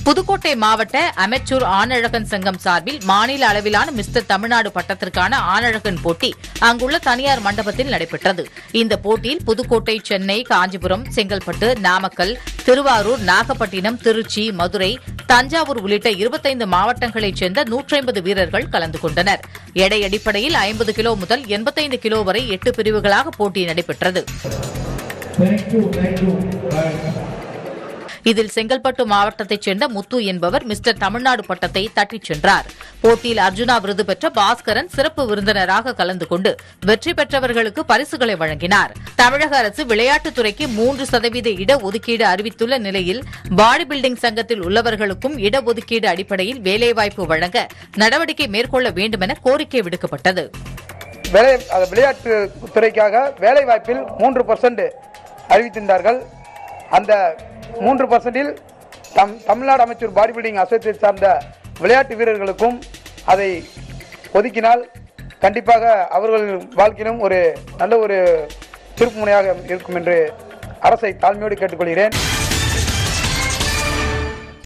புதுக்கோட்டை மாவட்ட அமெச்சூர் ஆணழகன் சங்கம் சார்பில் மாநில அளவிலான மிஸ்டர் தமிழ்நாடு பட்டத்திற்கான ஆணழகன் போட்டி அங்குள்ள தனியார் மண்டபத்தில் நடைபெற்றது இந்த போட்டியில் புதுக்கோட்டை சென்னை காஞ்சிபுரம் செங்கல்பட்டு நாமக்கல் திருவாரூர் நாகப்பட்டினம் திருச்சி மதுரை தஞ்சாவூர் உள்ளிட்ட இருபத்தைந்து மாவட்டங்களைச் சேர்ந்த நூற்றைம்பது வீரர்கள் கலந்து கொண்டனர் எடை அடிப்படையில் ஐம்பது கிலோ முதல் எண்பத்தைந்து கிலோ வரை எட்டு பிரிவுகளாக போட்டி நடைபெற்றது Thank you, thank you. Bye. இதில் செங்கல்பட்டு மாவட்டத்தைச் சேர்ந்த முத்து என்பவர் மிஸ்டர் தமிழ்நாடு பட்டத்தை தட்டிச் சென்றார் போட்டியில் அர்ஜுனா விருது பெற்ற பாஸ்கரன் சிறப்பு விருந்தினராக கலந்து கொண்டு வெற்றி பெற்றவர்களுக்கு பரிசுகளை வழங்கினார் தமிழக அரசு விளையாட்டுத்துறைக்கு மூன்று சதவீத இடஒதுக்கீடு அறிவித்துள்ள நிலையில் பாடி பில்டிங் சங்கத்தில் உள்ளவர்களுக்கும் இடஒதுக்கீடு அடிப்படையில் வேலைவாய்ப்பு வழங்க நடவடிக்கை மேற்கொள்ள வேண்டுமென கோரிக்கை விடுக்கப்பட்டது வேலை அது விளையாட்டு துறைக்காக வேலை வாய்ப்பில் மூன்று பர்சன்ட் அறிவித்திருந்தார்கள் அந்த மூன்று பர்சன்டில் தம் தமிழ்நாடு அமைச்சர் பாடி பில்டிங் அசோசியேட் சார்ந்த விளையாட்டு வீரர்களுக்கும் அதை ஒதுக்கினால் கண்டிப்பாக அவர்கள் வாழ்க்கையிலும் ஒரு நல்ல ஒரு திருப்பு முனையாக இருக்கும் என்று அரசை தாழ்மையோடு கேட்டுக்கொள்கிறேன்